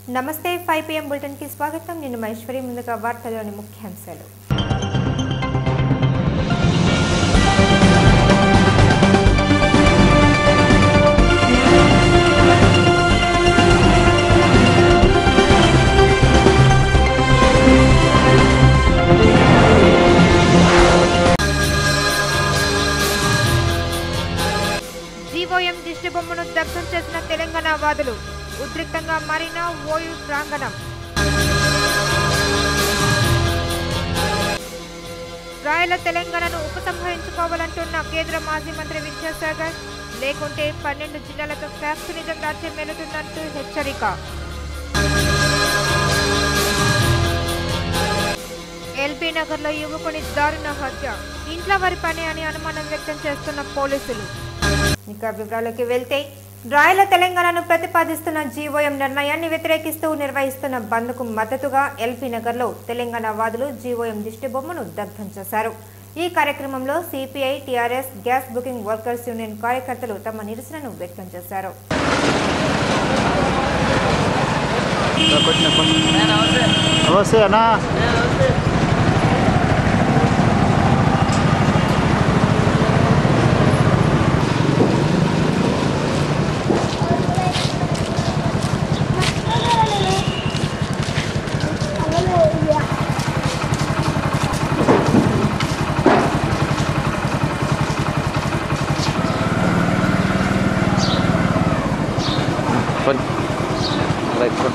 నమస్తే five PM bulletin కి స్వాగతం నేను మహేశ్వరి ముందుగా వార్తలోని ముఖ్యాంశాలు జీవోఎం దిష్టి బొమ్మను దగ్ధం చేసిన తెలంగాణ వాదులు ఉద్రిక్తంగా మారిన ఓయూ ప్రాంగణం రాయల తెలంగాణను ఉపసంహరించుకోవాలంటున్న కేంద్ర మాజీ మంత్రి విద్యాసాగర్ లేకుంటే పన్నెండు జిల్లాలతో ఫ్యాక్టరిజం రాజ్యం వెళుతుందంటూ హెచ్చరిక ఎల్బీ నగర్లో యువకుని దారుణ హత్య ఇంట్లో వారి పని అని అనుమానం వ్యక్తం చేస్తున్న పోలీసులు ఇక వివరాలకి వెళ్తే రాయల తెలంగాణను ప్రతిపాదిస్తున్న జీవోఎం నిర్ణయాన్ని వ్యతిరేకిస్తూ నిర్వహిస్తున్న బంద్కు మద్దతుగా ఎల్పీ నగర్లో తెలంగాణ వాదులు జీవోఎం దిష్టి బొమ్మను దగ్ధం చేశారు ఈ కార్యక్రమంలో CPI TRS gas booking workers union కార్యకర్తలు తమ నిరసనను వ్యక్తం చేశారు నమస్తే అన్నా Pun. Right, pun.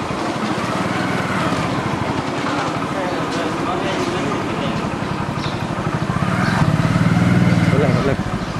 Boleh, boleh.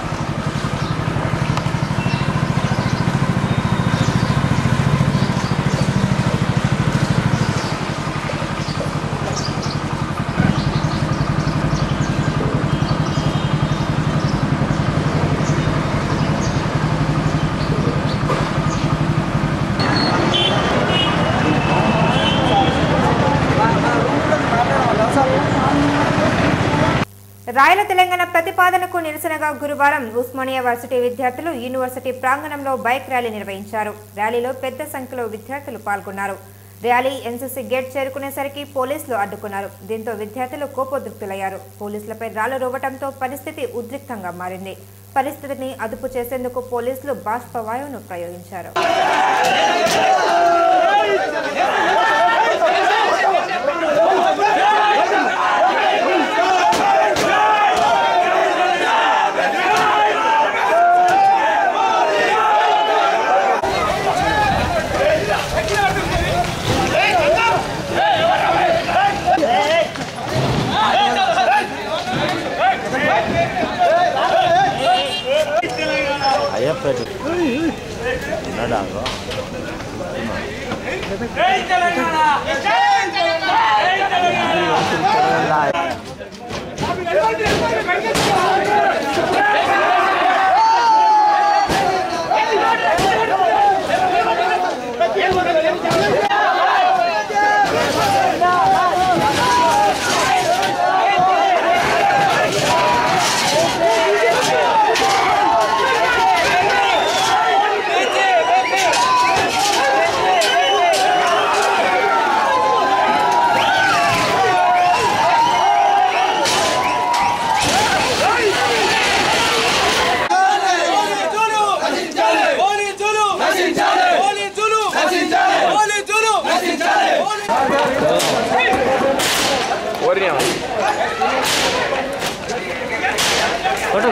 రాయల తెలంగాణ ప్రతిపాదనకు నిరసనగా గురువారం ఉస్మానియా వర్సిటీ విద్యార్థులు యూనివర్సిటీ ప్రాంగణంలో బైక్ ర్యాలీ నిర్వహించారు ర్యాలీలో పెద్ద సంఖ్యలో విద్యార్థులు పాల్గొన్నారు ర్యాలీ ఎన్సీసీ గేట్ చేరుకునేసరికి పోలీసులు అడ్డుకున్నారు దీంతో విద్యార్థులు కోపోద్రిక్తులయ్యారు పోలీసులపై రాళ్లు రువ్వటంతో పరిస్థితి ఉద్రిక్తంగా మారింది పరిస్థితిని అదుపు చేసేందుకు పోలీసులు బాష్పవాయువును ప్రయోగించారు అయ్యప్పేట ఉన్నాడా Warning. Foto.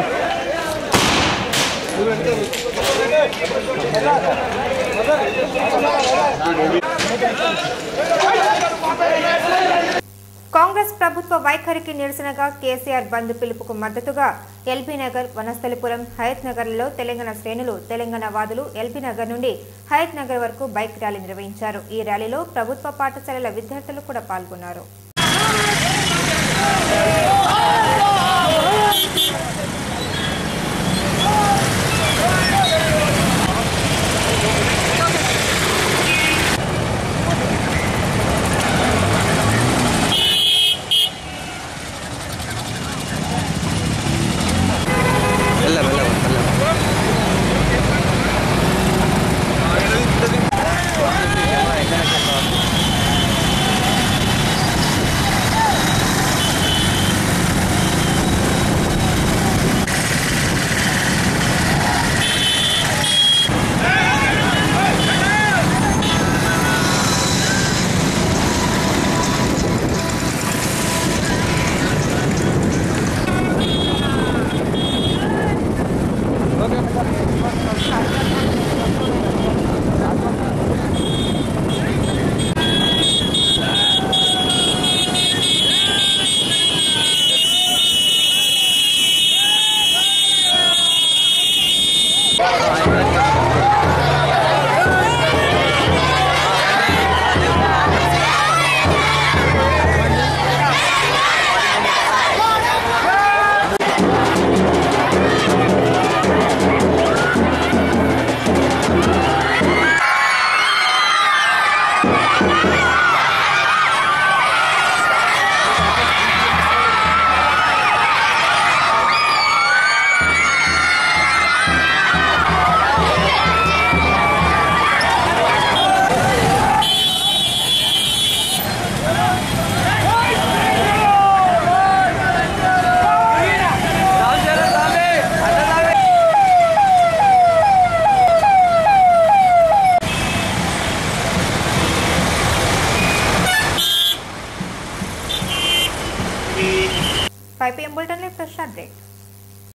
కాంగ్రెస్ ప్రభుత్వ వైఖరికి నిరసనగా కేసీఆర్ బంద్ పిలుపుకు మద్దతుగా ఎల్బీ నగర్ వనస్థలిపురం హయత్ నగర్లలో తెలంగాణ శ్రేణులు తెలంగాణ వాదులు ఎల్బీ నగర్ నుండి హయత్ నగర్ వరకు బైక్ ర్యాలీ నిర్వహించారు ఈ ర్యాలీలో ప్రభుత్వ పాఠశాలల విద్యార్థులు కూడా పాల్గొన్నారు Bella, bella, bella. Five PM బులెటిన్లో ఇప్పుడు షార్ట్ బ్రేక్